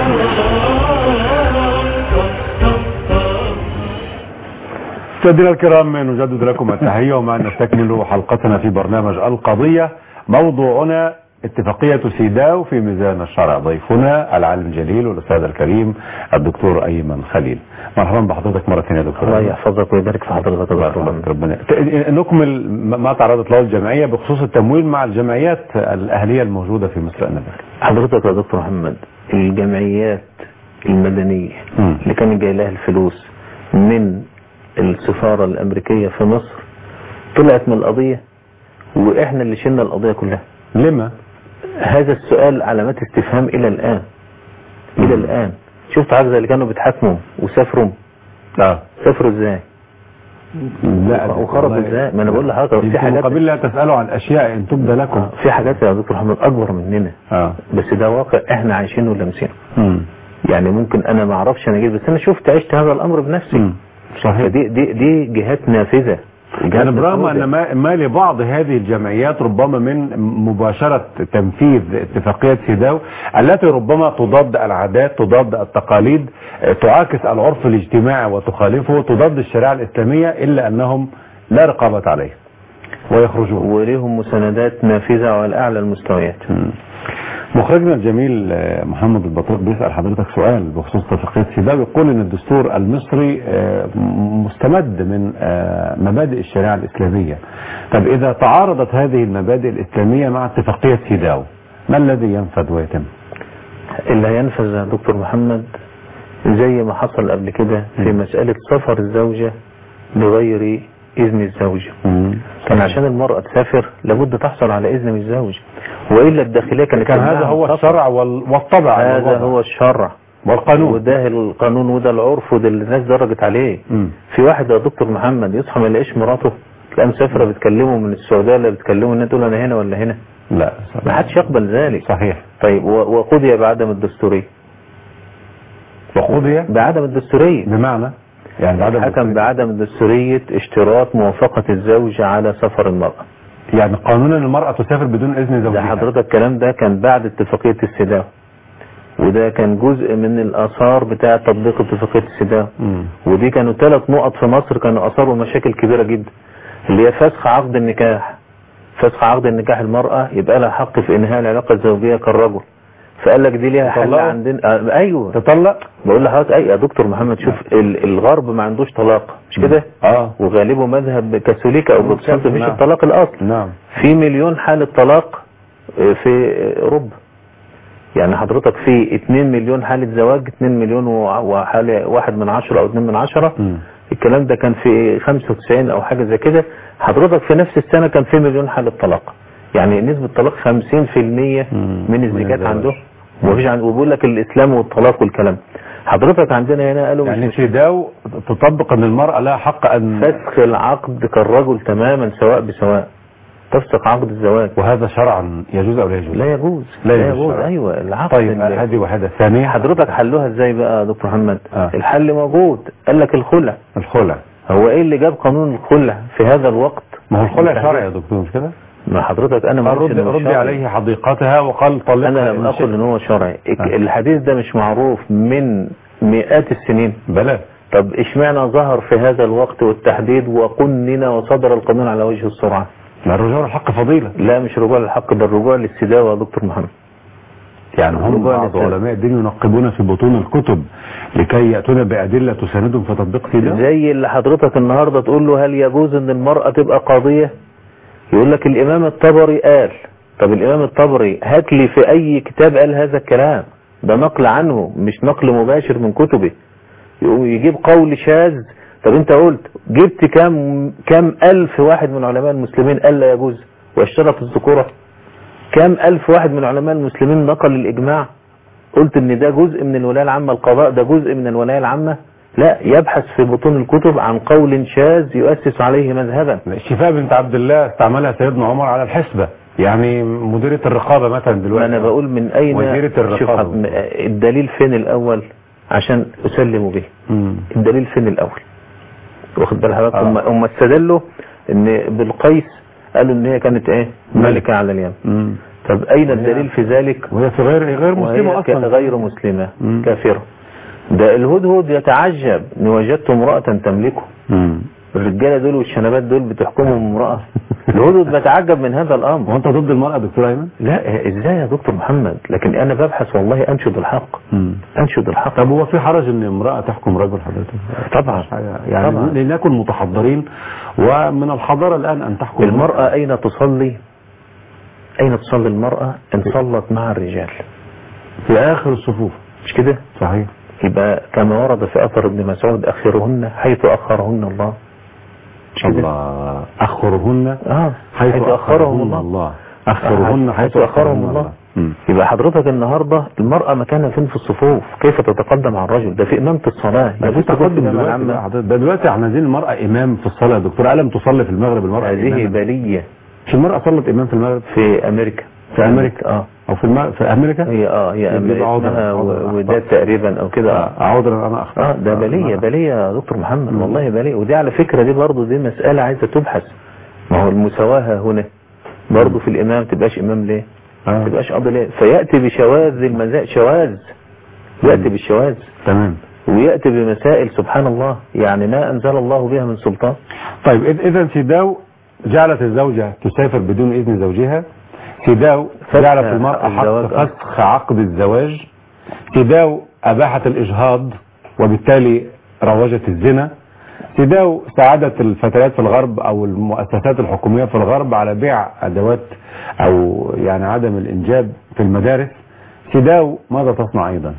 مشاهدينا الكرام نجدد لكم التحية ومع أن نستكمل حلقتنا في برنامج القضية موضوعنا اتفاقية سيداو في ميزان الشرع ضيفنا العالم الجليل والأستاذ الكريم الدكتور أيمن خليل مرحبا بحضرتك مرة ثانية يا دكتور الله أيمن. يحفظك ويبارك في حضرتك الله يا دكتور يحفظك ربنا ت- نكمل ما تعرضت له الجمعية بخصوص التمويل مع الجمعيات الأهلية الموجودة في مصر أنذاك حضرتك يا دكتور محمد الجمعيات المدنية مم. اللي كان جاي لها الفلوس من السفارة الأمريكية في مصر طلعت من القضية وإحنا اللي شلنا القضية كلها لما؟ هذا السؤال علامات استفهام إلى الآن إلى الآن شفت عارف زي اللي كانوا بيتحاكموا وسافروا اه سافروا ازاي لا وخرجوا ازاي ما انا بقول لحضرتك في في حاجات مقابل لا تسألوا عن أشياء إن تبدى لكم آه، في حاجات يا دكتور محمد اكبر مننا اه بس ده واقع احنا عايشينه ولامسينه مم. يعني ممكن انا ما اعرفش انا جيت بس انا شفت عشت هذا الامر بنفسي مم. صحيح فدي دي دي جهات نافذه جهات يعني برغم مفروضة. أن ما, ما لبعض هذه الجمعيات ربما من مباشرة تنفيذ اتفاقية سيداو التي ربما تضاد العادات تضاد التقاليد اه، تعاكس العرف الاجتماعي وتخالفه تضاد الشريعة الإسلامية إلا أنهم لا رقابة عليه ويخرجون وليهم مساندات نافذه على اعلى المستويات مخرجنا الجميل آه، محمد البطيق بيسأل حضرتك سؤال بخصوص اتفاقية سيداو يقول ان الدستور المصري آه، م- مستمد من آه، مبادئ الشريعة الإسلامية طب إذا تعارضت هذه المبادئ الإسلامية مع اتفاقية سيداو ما الذي ينفذ ويتم اللي هينفذ يا دكتور محمد زي ما حصل قبل كده في مسألة سفر الزوجة بغير إذن الزوج كان عشان المرأة تسافر لابد تحصل على إذن من الزوج وإلا الداخلية كانت كان هذا تمنعها هو من السفر. الشرع وال- والطبع هذا والوضع. هو الشرع والقانون وده القانون وده العرف وده اللي الناس درجت عليه مم. في واحد يا دكتور محمد يصحى ما يلاقيش مراته تلاقيها مسافره بتكلمه من السعوديه ولا بتكلمه انها تقول انا هنا ولا هنا لا ما حدش يقبل ذلك صحيح طيب و- وقضي بعدم الدستوريه وقضي بعدم الدستوريه بمعنى يعني بعد حكم بعدم دستوريه اشتراط موافقه الزوج على سفر المراه يعني قانونا المرأة تسافر بدون إذن ده زوجها حضرتك الكلام ده كان بعد اتفاقيه السداو وده كان جزء من الاثار بتاع تطبيق اتفاقيه السداو مم. ودي كانوا ثلاث نقط في مصر كانوا اثاروا مشاكل كبيره جدا اللي هي فسخ عقد النكاح فسخ عقد النكاح المراه يبقى لها حق في انهاء العلاقه الزوجيه كالرجل فقال لك دي ليها حل تطلقوا؟ عندنا آه ايوه تطلق بقول لحضرتك اي يا دكتور محمد شوف ال- الغرب ما عندوش طلاق مش كده اه وغالبه مذهب كاثوليكا او بروتستانت مفيش نعم. الطلاق الاصل نعم في مليون حالة طلاق آه، في اوروبا يعني حضرتك في 2 مليون حالة زواج 2 مليون وع- وحالة واحد من عشرة او 2 من عشرة مم. الكلام ده كان في 95 او حاجة زي كده حضرتك في نفس السنة كان في مليون حالة طلاق يعني نسبة طلاق 50% مم. من من الزكاة الزواج. عندهم ومفيش عند وبيقول لك الاسلام والطلاق والكلام حضرتك عندنا هنا قالوا يعني مش سيداو تطبق ان المرأة لها حق ان فسخ العقد كالرجل تماما سواء بسواء تفسق عقد الزواج وهذا شرعا يجوز او لا يجوز لا يجوز لا لا يجوز يجوز شرعاً. ايوه العقد طيب اللي- هذه واحده ثانيه حضرتك حلوها ازاي بقى يا دكتور محمد آه. الحل موجود قال لك الخلع الخلع هو ايه اللي جاب قانون الخلع في هذا الوقت ما هو الخلع شرعي يا دكتور مش كده ما حضرتك انا ما قلتش رد, إنه رد شرعي. عليه حديقتها وقال طلقها انا لم إن اقل شئت. ان هو شرعي آه. الحديث ده مش معروف من مئات السنين بلى طب اشمعنى ظهر في هذا الوقت والتحديد وقنن وصدر القانون على وجه السرعه ما الرجوع الحق فضيله لا مش رجوع للحق ده الرجوع للسداوه يا دكتور محمد يعني هم رجوع بعض للسلف. علماء الدين ينقبون في بطون الكتب لكي يأتون بأدلة تساندهم في تطبيق سيدنا زي اللي حضرتك النهارده تقول له هل يجوز ان المرأة تبقى قاضية يقول لك الامام الطبري قال طب الامام الطبري هات لي في اي كتاب قال هذا الكلام ده نقل عنه مش نقل مباشر من كتبه يقوم يجيب قول شاذ طب انت قلت جبت كام كام الف واحد من علماء المسلمين قال لا يجوز واشترط الذكورة كام الف واحد من علماء المسلمين نقل الاجماع قلت ان ده جزء من الولاية العامة القضاء ده جزء من الولاية العامة لا يبحث في بطون الكتب عن قول شاذ يؤسس عليه مذهبا الشفاء بنت عبد الله استعملها سيدنا عمر على الحسبة يعني مديرة الرقابة مثلا ما دلوقتي انا بقول من اين وزيرة الرقابة. شوف حض- الدليل فين الاول عشان اسلم به مم. الدليل فين الاول واخد بال حضرتك آه. هم هم استدلوا ان بالقيس قالوا ان هي كانت ايه ملكة على اليمن مم. طب اين الدليل في ذلك وهي في غير غير مسلمة وهي أصلا غير مسلمة مم. كافرة ده الهدهد يتعجب ان وجدت امرأة تملكه مم. الرجالة دول والشنبات دول بتحكمهم امرأة الهدهد بتعجب من هذا الامر وانت ضد المرأة دكتور أيمن؟ لا ازاي يا دكتور محمد لكن انا ببحث والله انشد الحق مم. انشد الحق طب هو في حرج ان امرأة تحكم رجل حضرتك؟ طبعا يعني طبعا. لنكن متحضرين ومن الحضارة الآن أن تحكم المرأة اين تصلي اين تصلي المرأة ان صلت مع الرجال في آخر الصفوف مش كده صحيح يبقى كما ورد في اثر ابن مسعود اخرهن حيث اخرهن الله مش كده الله أخرهن اه حيث أخرهم الله أخرهن حيث أخرهم الله مم. يبقى حضرتك النهارده المرأة مكانها فين في الصفوف كيف تتقدم على الرجل ده في إمامة الصلاة ما في يجوز تكون في تقدم الجامعة دلوقتي العامة. بقى حضرتك. ده دلوقتي احنا عايزين المرأة إمام في الصلاة يا دكتور ألم تصلي في المغرب المرأة هذه إماما؟ بلية مش المرأة صلت إمام في المغرب في أمريكا في أمريكا اه أو في المغرب في أمريكا هي اه هي يبقى أمريكا عذرا- اسمها عذرا و- أخطأ. وداد تقريبا أو كده اه آه، عذرا أنا أخطأ اه ده بلية بلية يا دكتور محمد والله بلية ودي على فكرة دي برضه دي مسألة عايزة تبحث ما هو المساواة هنا برضه في الإمام تبقاش إمام ليه؟ آه. ما تبقاش قاضي ليه؟ فيأتي بشواذ المزاج شواذ يأتي بالشواذ تمام ويأتي بمسائل سبحان الله يعني ما أنزل الله بها من سلطان طيب إذ- إذا سيداو جعلت الزوجة تسافر بدون إذن زوجها سيداو فسخ جعلت المرأة الزواج. حق فسخ عقد الزواج سيداو أباحت الإجهاض وبالتالي روجت الزنا سيداو ساعدت الفتيات في الغرب أو المؤسسات الحكومية في الغرب على بيع أدوات أو يعني عدم الإنجاب في المدارس سيداو ماذا تصنع أيضا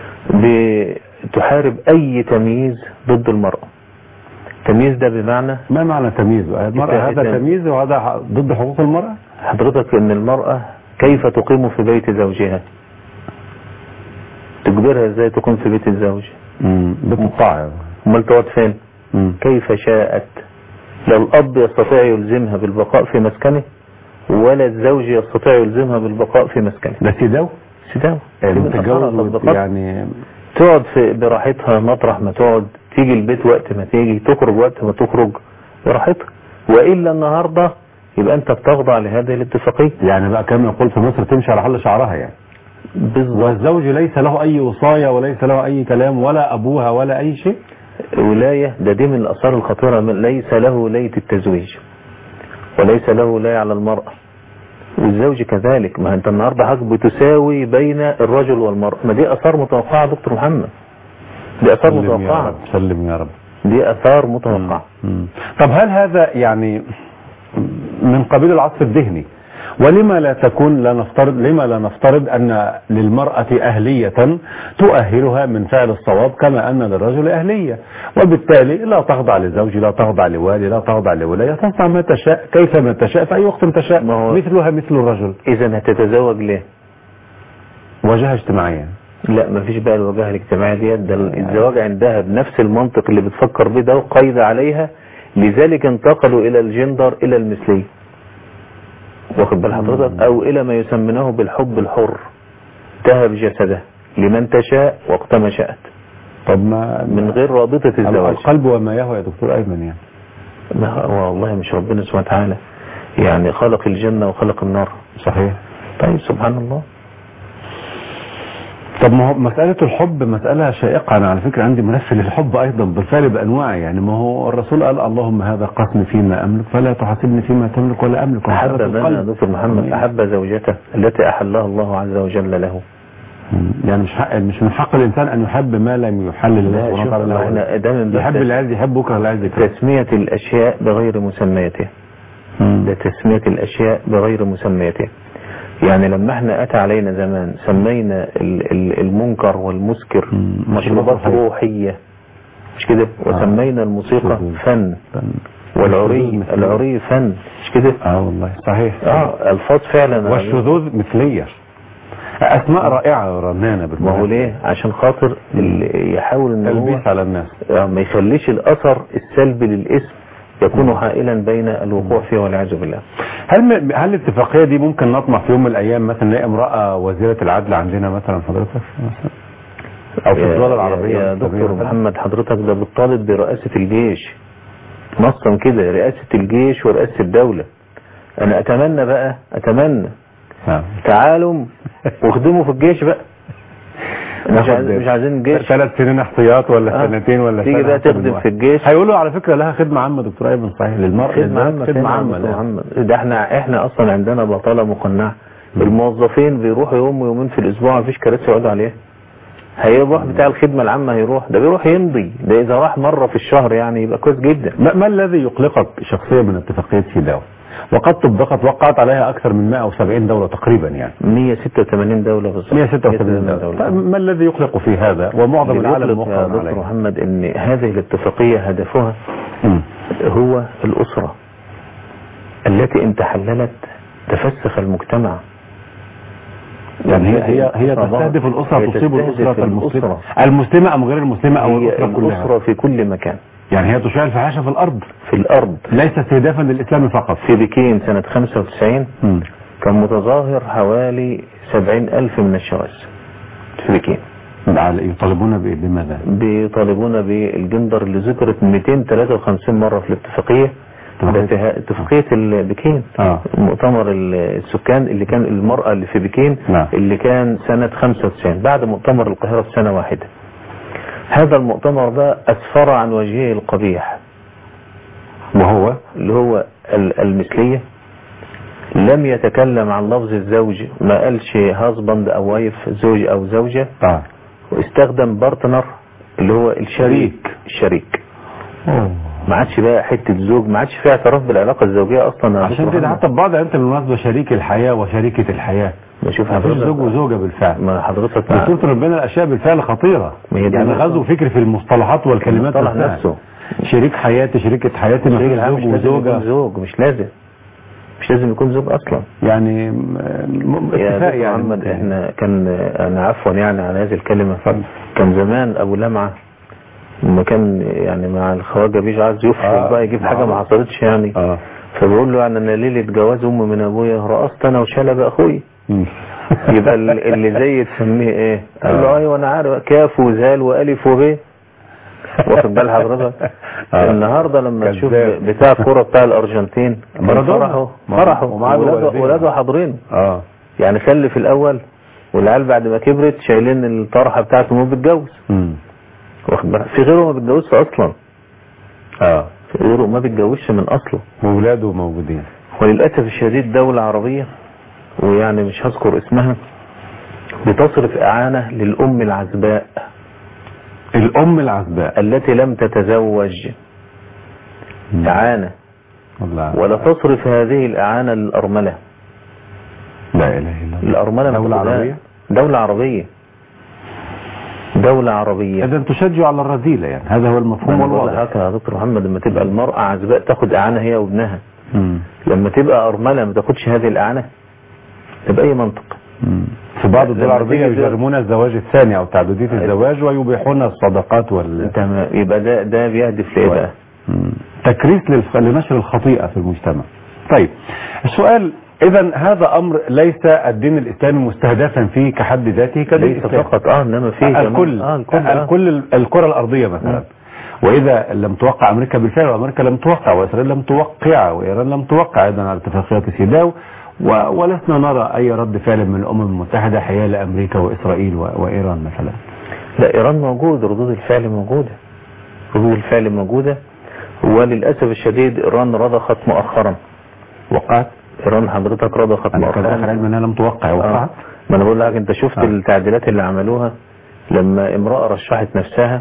بتحارب أي تمييز ضد المرأة التمييز ده بمعنى ما معنى تمييز بقى؟ المرأة هذا التمييز. تمييز وهذا ضد حقوق المرأة حضرتك ان المرأة كيف تقيم في بيت زوجها تجبرها ازاي تقيم في بيت الزوج بالطاعة امال تقعد فين مم. كيف شاءت لا الاب يستطيع يلزمها بالبقاء في مسكنه ولا الزوج يستطيع يلزمها بالبقاء في مسكنه ده سيداو سداوة المتجوز يعني تقعد في براحتها مطرح ما تقعد تيجي البيت وقت ما تيجي تخرج وقت ما تخرج براحتها والا النهارده يبقى انت بتخضع لهذه الاتفاقيه يعني بقى كما يقول في مصر تمشي على حل شعرها يعني بالظبط والزوج ليس له أي وصاية وليس له أي كلام ولا أبوها ولا أي شيء ولاية ده دي من الآثار الخطيرة من ليس له ولاية التزويج وليس له ولاية على المرأة والزوج كذلك ما انت النهاردة حضرتك بتساوي بين الرجل والمرأة ما دي آثار متوقعة يا دكتور محمد دي آثار سلم يا متوقعة رب سلم يا رب دي آثار متوقعة مم. طب هل هذا يعني من قبيل العصف الذهني ولما لا تكون لا نفترض لما لا نفترض أن للمرأة أهلية تؤهلها من فعل الصواب كما أن للرجل أهلية وبالتالي لا تخضع لزوج لا تخضع لوالي لا تخضع لولاية تصنع ما تشاء كيفما تشاء في أي وقت تشاء ما هو- مثلها مثل الرجل إذا هتتزوج ليه؟ وجهة اجتماعية لا مفيش بقى الوجهة الاجتماعية ديت ده الزواج عندها بنفس المنطق اللي بتفكر بيه ده وقيد عليها لذلك انتقلوا إلى الجندر إلى المثلية واخد بال حضرتك او الى ما يسمونه بالحب الحر تهب جسده لمن تشاء وقت ما شاءت طب ما من غير رابطة الزواج القلب وما يهوى يا دكتور ايمن يعني ما هو والله مش ربنا سبحانه وتعالى يعني خلق الجنة وخلق النار صحيح طيب سبحان الله طب ما هو مسألة الحب مسألة شائقة أنا على فكرة عندي ملف للحب أيضا بالفعل بأنواعه يعني ما هو الرسول قال اللهم هذا قسم فيما أملك فلا تحاسبني فيما تملك ولا أملك أحب مسألة من القلب. دكتور محمد أحب زوجته التي أحلها الله عز وجل له مم. يعني مش حق مش من حق الإنسان أن يحب ما لم يحل الله لا سبحانه شوف وتعالى له. احنا ده من يحب باب اللي عايز يحب بكره اللي عايز يكره تسمية الأشياء بغير مسميتها مم. ده تسمية الأشياء بغير مسميتها يعني لما احنا أتى علينا زمان سمينا ال- ال- المنكر والمسكر مم. مشروبات مشروبات روحية مش كده وسمينا الموسيقى شذوذ. فن شذوذ والعري مثلية. العري فن مش كده اه والله صحيح اه الفاظ فعلا والشذوذ مثلية أسماء رائعة رنانة ما هو بالمناسبة. ليه عشان خاطر اللي يحاول ان هو تلبيس على الناس آه، ما يخليش الاثر السلبي للاسم يكون حائلا بين الوقوع فيه والعياذ بالله هل م- هل الاتفاقية دي ممكن نطمع في يوم من الأيام مثلا نلاقي امرأة وزيرة العدل عندنا مثلا حضرتك مثلا أو في يا- الدول يا- العربية يا والإسلامية دكتور مثلاً؟ محمد حضرتك ده بتطالب برئاسة الجيش نصا كده رئاسة الجيش ورئاسة الدولة انا اتمنى بقى اتمنى نعم. تعالوا واخدموا في الجيش بقى مش ناخد عايزين مش عايزين الجيش ثلاث سنين احتياط ولا آه. سنتين ولا تيجي سنة بقى حسب تخدم الواحد. في الجيش هيقولوا على فكرة لها خدمة عامة دكتور أيمن صحيح للمرأة خدمة للذات عامة خدمة فين يا عامة دكتور لا. محمد؟ ده احنا احنا اصلا عندنا بطالة مقنعة الموظفين بيروحوا يوم ويومين في الاسبوع مفيش كراسي يقعدوا عليها هيروح بتاع الخدمة العامة هيروح ده بيروح يمضي ده اذا راح مرة في الشهر يعني يبقى كويس جدا ما, ما الذي يقلقك شخصيا من اتفاقية سيداو وقد طبقت وقعت عليها أكثر من 170 دولة تقريبا يعني 186 دولة بالظبط 186 دولة طيب ما الذي يقلق في هذا ومعظم اللي العالم يطلق يا موقع دكتور عليه محمد ان هذه الاتفاقية هدفها مم. هو الأسرة التي ان تحللت تفسخ المجتمع يعني هي هي هي طبعاً. تستهدف الأسرة هي تصيب تستهدف الأسرة المسلمة الأسرة. المسلمة أم غير المسلمة أو هي الأسرة كلها الأسرة في كل مكان يعني هي تشاع الفحاشة في الأرض في الأرض ليس استهدافا للإسلام فقط في بكين سنة 95 مم. كان متظاهر حوالي 70 ألف من الشواذ في بكين على- يطالبون ب- بماذا؟ بيطالبون بالجندر اللي ذكرت 253 مرة في الاتفاقية ده اتها- اتفاقية ال- بكين آه. مؤتمر ال- السكان اللي كان المرأة اللي في بكين نعم. اللي كان سنة 95 بعد مؤتمر القاهرة بسنة واحدة هذا المؤتمر ده أسفر عن وجهه القبيح وهو اللي هو ال- المثلية لم يتكلم عن لفظ الزوج ما قالش هازبند او وايف زوج او زوجة آه. واستخدم بارتنر اللي هو الشريك الشريك أوه. ما عادش بقى حتة زوج ما عادش فيها اعتراف بالعلاقة الزوجية اصلا يا عشان دكتور كده محمد. حتى بعض انت بالمناسبة شريك الحياة وشريكة الحياة بشوف ما فيش حضرتك زوج وزوجة بالفعل ما حضرتك دكتور ربنا الاشياء بالفعل خطيرة ما هي دي يعني النقطة. غزو فكري في المصطلحات والكلمات المصطلح نفسها. نفسه. شريك حياتي شريكة حياتي ما الشريك فيش العام زوج مش لازم يكون وزوجة زوج مش لازم مش لازم يكون زوج اصلا يعني م- م- يا اتفاق دكتور يعني محمد احنا كان انا عفوا يعني على هذه الكلمة كان زمان ابو لمعة لما كان يعني مع الخواجة بيجي عايز يفرض آه، بقى يجيب حاجة ما معروف. حصلتش يعني اه فبقول له يعني انا ليلة جواز امي من ابويا رقصت انا وشلب اخوي مم. يبقى ال- اللي زي تسميه ايه قال له ايوه انا عارف كاف وزال والف وب واخد بال حضرتك آه. النهارده لما تشوف كذاب. بتاع الكوره بتاع الارجنتين كان مارادونا. فرحوا ما- فرحوا ومعاه ولاده الوالدين. ولاده حاضرين اه يعني خلف الاول والعيال بعد ما كبرت شايلين الطرحه بتاعته وهو بيتجوز مم. واخد بالك في غيره ما بيتجوزش اصلا اه في غيره ما بيتجوزش من اصله وولاده موجودين وللأسف الشديد دولة عربية ويعني مش هذكر اسمها بتصرف إعانة للأم العزباء الام العزباء التي لم تتزوج مم. إعانة والله ولا تصرف هذه الإعانة للأرملة لا اله الا الله الأرملة دولة بتاخدها- عربية دولة عربية دولة عربية اذا تشجع على الرذيلة يعني هذا هو المفهوم أنا بقول والواضح هكذا يا دكتور محمد لما تبقى المرأة عزباء تاخد إعانة هي وابنها مم. لما تبقى أرملة ما تاخدش هذه الإعانة تبقى أي منطق مم. في بعض الدول لما العربية تيجي- يجرمون الزواج الثاني او تعددية الزواج ويبيحون الصدقات وال تمام يبقى ده ده بيهدف لإيه بقى؟ مم. تكريس للخ- لنشر الخطيئة في المجتمع طيب السؤال اذا هذا امر ليس الدين الاسلامي مستهدفا فيه كحد ذاته كدين ليس إسلامي. فقط اه انما فيه كمان- الكل اه الكل آه. الكل الكره الارضيه مثلا واذا لم توقع امريكا بالفعل وامريكا لم توقع واسرائيل لم توقع وايران لم توقع ايضا على اتفاقيات سيداو و- ولسنا نرى اي رد فعل من الامم المتحده حيال امريكا واسرائيل و- وايران مثلا لا ايران موجود ردود الفعل موجوده ردود الفعل موجوده وللاسف الشديد ايران رضخت مؤخرا وقعت ايران حضرتك رضخت انا كان اخر مؤخرا علم انها لم توقع آه. وقعت ما انا بقول لك انت شفت آه. التعديلات اللي عملوها لما امرأة رشحت نفسها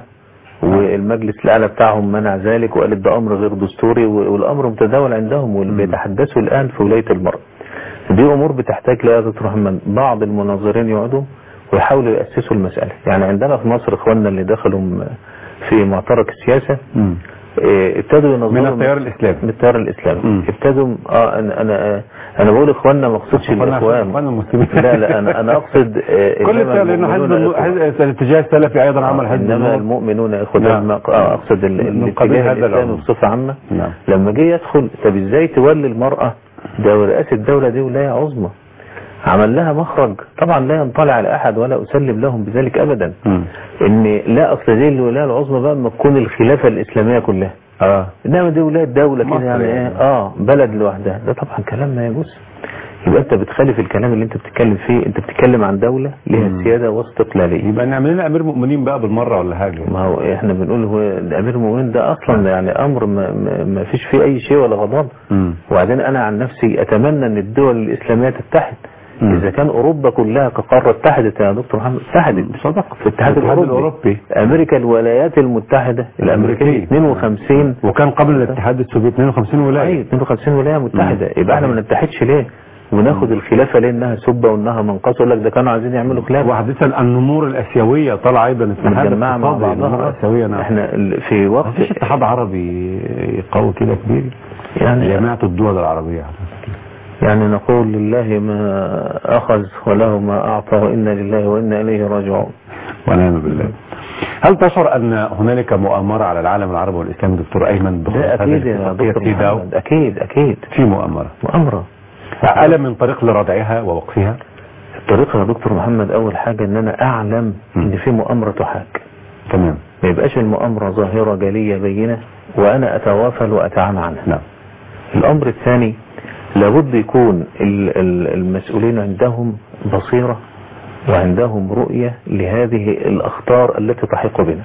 والمجلس الاعلى بتاعهم منع ذلك وقالت ده امر غير دستوري والامر متداول عندهم واللي مم. بيتحدثوا الان في ولايه المرأة دي امور بتحتاج لا يا دكتور محمد بعض المناظرين يقعدوا ويحاولوا ياسسوا المساله يعني عندنا في مصر اخواننا اللي دخلوا م- في معترك السياسه مم. إيه، ابتدوا ينظروا من التيار الاسلامي من التيار الاسلامي مم. ابتدوا اه انا انا انا بقول اخواننا ما اقصدش إخواننا عشان الاخوان إخواننا المسلمين. لا لا انا انا اقصد آه، كل إنما التيار لانه حزب المؤمنون الم- إخوة. حزب- الاتجاه السلفي ايضا عمل حزب انما النور. المؤمنون اخوة نعم. الم- آه، اقصد ال- من قبيل الاتجاه هذا الاسلامي العموم. بصفه عامه نعم لما جه يدخل طب ازاي تولي المراه ده رئاسه الدوله دي ولايه عظمى عمل لها مخرج طبعا لا ينطلع على احد ولا اسلم لهم بذلك ابدا مم. ان لا اصل دي الولايه العظمى بقى اما تكون الخلافه الاسلاميه كلها اه انما دي ولايه دوله مصر كده يعني ايه يعني. اه بلد لوحدها ده طبعا كلام ما يجوز يبقى انت بتخالف الكلام اللي انت بتتكلم فيه انت بتتكلم عن دوله لها مم. سياده واستقلاليه يبقى نعمل لنا امير مؤمنين بقى بالمره ولا حاجه ما هو احنا بنقول هو امير المؤمنين ده اصلا يعني امر ما, ما, ما فيش فيه اي شيء ولا غضب مم. وبعدين انا عن نفسي اتمنى ان الدول الاسلاميه تتحد مم. اذا كان اوروبا كلها كقاره اتحدت يا دكتور محمد اتحدت صدق في الاتحاد الاوروبي الاوروبي امريكا الولايات المتحده الامريكيه الأمريكية. 52 وكان قبل الاتحاد السوفيتي 52 ايوه ولايه 52 ولايه متحده مم. يبقى احنا ما نتحدش ليه وناخد الخلافه ليه انها سبه وانها منقصه يقول لك ده كانوا عايزين يعملوا خلافه وحديثا النمور الاسيويه طالعه ايضا اتحاد متجمعه مع اقتصادي، النمور بعضها الاسيويه نعم احنا ال- في وقت مفيش اتحاد عربي قوي كده كبير يعني جماعه الدول العربيه يعني نقول لله ما أخذ وله ما أعطى وإنا لله وإنا إليه راجعون ونعم بالله هل تشعر ان هنالك مؤامره على العالم العربي والاسلامي دكتور ايمن بخصوص ده هذه أكيد يا الاتفاقية دكتور سيداو؟ محمد أكيد أكيد في مؤامره مؤامرة ألم من طريق لردعها ووقفها الطريقة يا دكتور محمد أول حاجة إن أنا أعلم إن في مؤامرة تحاك تمام ما يبقاش المؤامرة ظاهرة جلية بينة وأنا أتوافل وأتعامى عنها نعم الأمر الثاني لابد يكون ال- ال- المسؤولين عندهم بصيرة وعندهم رؤية لهذه الأخطار التي تحيق بنا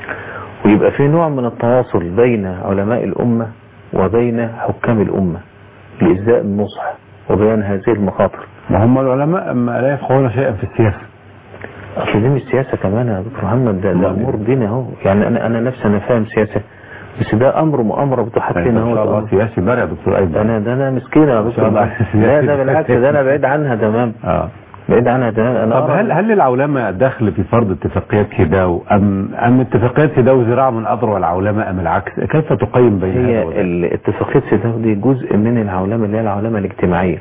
ويبقى في نوع من التواصل بين علماء الأمة وبين حكام الأمة لإزاء النصح وبيان هذه المخاطر ما هم العلماء ما لا يفقهون شيئا في السياسه أصل دي مش سياسة كمان يا دكتور محمد ده, ده أمور دين أهو يعني أنا أنا نفسي أنا فاهم سياسة بس ده أمر مؤامرة بتحط ان فينا شاء الله هو سياسي بارع يا دكتور ده ايمن أنا ده أنا مسكين يا شاء دكتور الله. محمد. لا ده بالعكس ده أنا بعيد عنها تمام اه بعيد عنها تمام أنا طب أرى- هل هل للعولمه دخل في فرض اتفاقيات سيداو ام ام اتفاقيات سيداو زراعه من اذرع العولمه ام العكس كيف تقيم بين هذا هي وذاك؟ الاتفاقية سيداو دي جزء من العولمة اللي هي العولمة الاجتماعية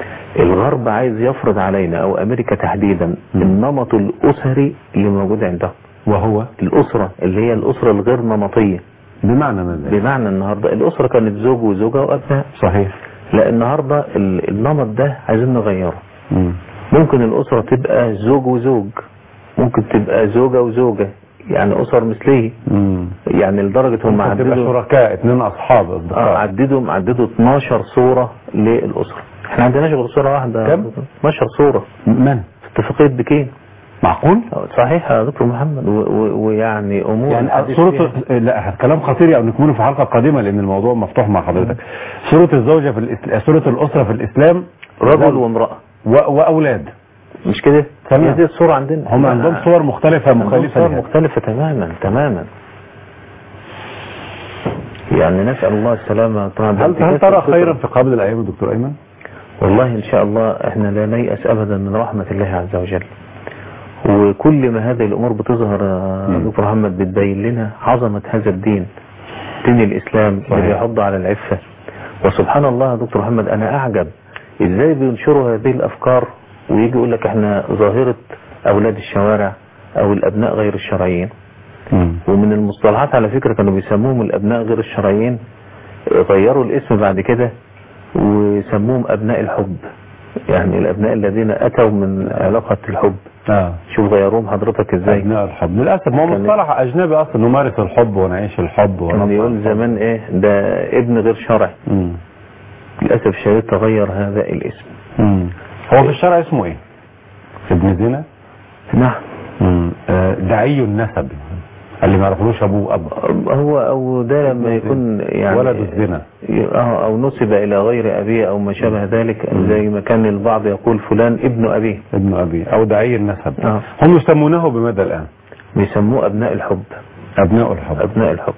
الغرب عايز يفرض علينا او امريكا تحديدا مم. النمط الاسري اللي موجود عندهم وهو الاسرة اللي هي الاسرة الغير نمطية بمعنى ماذا بمعنى النهاردة الاسرة كانت زوج وزوجة وابناء صحيح لا النهاردة ال- النمط ده عايزين نغيره مم. ممكن الاسرة تبقى زوج وزوج ممكن تبقى زوجة وزوجة يعني اسر مثليه مم. يعني لدرجة هم ممكن تبقى عددوا شركاء اثنين اصحاب اه اصدقاء عددوا عددوا 12 صورة للأسرة احنا عندناش غير صورة واحدة كم؟ 12 صورة من في اتفاقية بكين معقول صحيح يا دكتور محمد و- و- ويعني امور يعني الحديث صورة فيها. لا كلام خطير يعني نكمله في حلقة قادمة لأن الموضوع مفتوح مع حضرتك صورة الزوجة في الإسلام صورة الأسرة في الإسلام رجل وامرأة و... وأولاد مش كده؟ تمام. هي دي الصورة عندنا هم عندهم صور مختلفة عندهم مخالفة صور لها. مختلفة تماما تماما يعني نسأل الله السلامة طبعا هل بانتكاس هل ترى الفطرة. خيرا في قبل الأيام دكتور أيمن؟ والله ان شاء الله احنا لا نيأس ابدا من رحمة الله عز وجل وكل ما هذه الامور بتظهر يا مم. دكتور محمد بتبين لنا عظمة هذا الدين دين الاسلام صحيح. اللي بيحض على العفة وسبحان الله يا دكتور محمد انا اعجب ازاي بينشروا هذه الافكار ويجي يقول لك احنا ظاهرة اولاد الشوارع او الابناء غير الشرعيين ومن المصطلحات على فكرة كانوا بيسموهم الابناء غير الشرعيين غيروا الاسم بعد كده وسموهم ابناء الحب يعني الابناء الذين اتوا من علاقة الحب اه شوف غيروهم حضرتك ازاي ابناء الحب للاسف ما هو كان- مصطلح اجنبي اصلا نمارس الحب ونعيش الحب كان ونصنع يقول الحب. زمان ايه ده ابن غير شرعي مم. للاسف الشديد تغير هذا الاسم مم. هو في الشرع اسمه ايه ابن زنا نعم مم. آه، دعي النسب اللي ما يعرفلوش ابوه اب هو او ده لما يكون يعني ولد الزنا اه او نسب الى غير ابيه او ما شابه ذلك زي ما كان البعض يقول فلان ابن ابيه ابن ابي او دعي النسب آه. هم يسمونه بمدى الان بيسموه ابناء الحب ابناء الحب ابناء الحب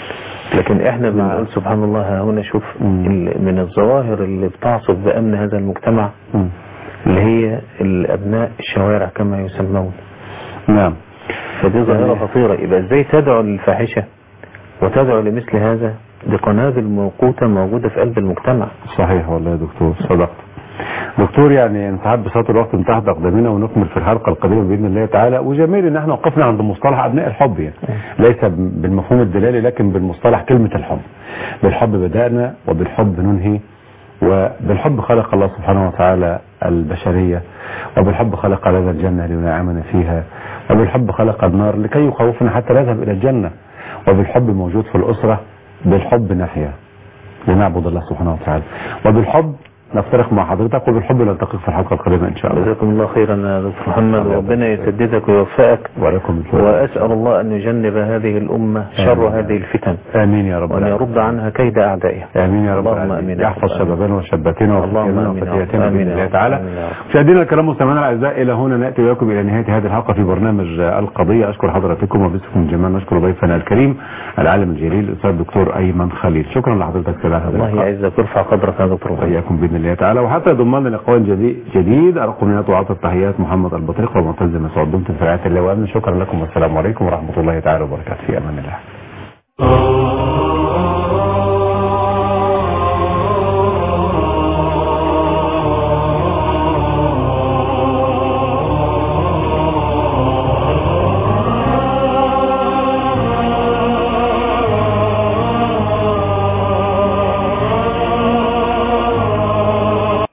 لكن احنا بنقول سبحان الله ها هنا شوف مم. ال- من الظواهر اللي بتعصف بامن هذا المجتمع مم. اللي هي الابناء الشوارع كما يسمون نعم فدي ظاهرة يعني- خطيرة يبقى ازاي تدعو للفاحشة وتدعو لمثل هذا دي قنابل موقوتة موجودة في قلب المجتمع صحيح والله يا دكتور صدقت دكتور يعني انتهت بساط الوقت انتهت اقدامنا ونكمل في الحلقه القادمه باذن الله تعالى وجميل ان احنا وقفنا عند مصطلح ابناء الحب يعني ليس بالمفهوم الدلالي لكن بالمصطلح كلمه الحب بالحب بدانا وبالحب ننهي وبالحب خلق الله سبحانه وتعالى البشريه وبالحب خلق لنا الجنه لينعمنا فيها وبالحب خلق النار لكي يخوفنا حتى نذهب الى الجنه وبالحب موجود في الاسره بالحب نحيا لنعبد الله سبحانه وتعالى وبالحب نفترق مع حضرتك وبالحب نلتقي في الحلقة القادمة إن شاء الله جزاكم الله خيرا يا دكتور محمد الله وربنا يبارك فيك. يسددك ويوفقك وعليكم السلام وأسأل الله أن يجنب هذه الأمة شر آمين. هذه الفتن آمين يا رب وأن العالمين. يرد عنها كيد أعدائها آمين يا رب اللهم العالمين. آمين يا رب يحفظ العالمين. شبابنا وشاباتنا اللهم وفتياتنا آمين يا رب. وفتياتنا آمين بإذن يا الله رب. تعالى آمين يا رب. مشاهدينا الكرام مستمعينا الأعزاء إلى هنا نأتي بكم إلى نهاية هذه الحلقة في برنامج القضية أشكر حضراتكم وباسمكم جميعا نشكر ضيفنا الكريم العالم الجليل الأستاذ الدكتور أيمن خليل شكرا لحضرتك في هذا الله اللقاء يعزك ويرفع قدرك يا دكتور محمد وإياكم بإذن الله تعالى وحتى ضمان لقاء جديد جديد أرقم نيات وعطى التحيات محمد البطريق ومعتز مسعود دمتم في رعاية الله وأمن شكرا لكم والسلام عليكم ورحمة الله تعالى وبركاته في أمان الله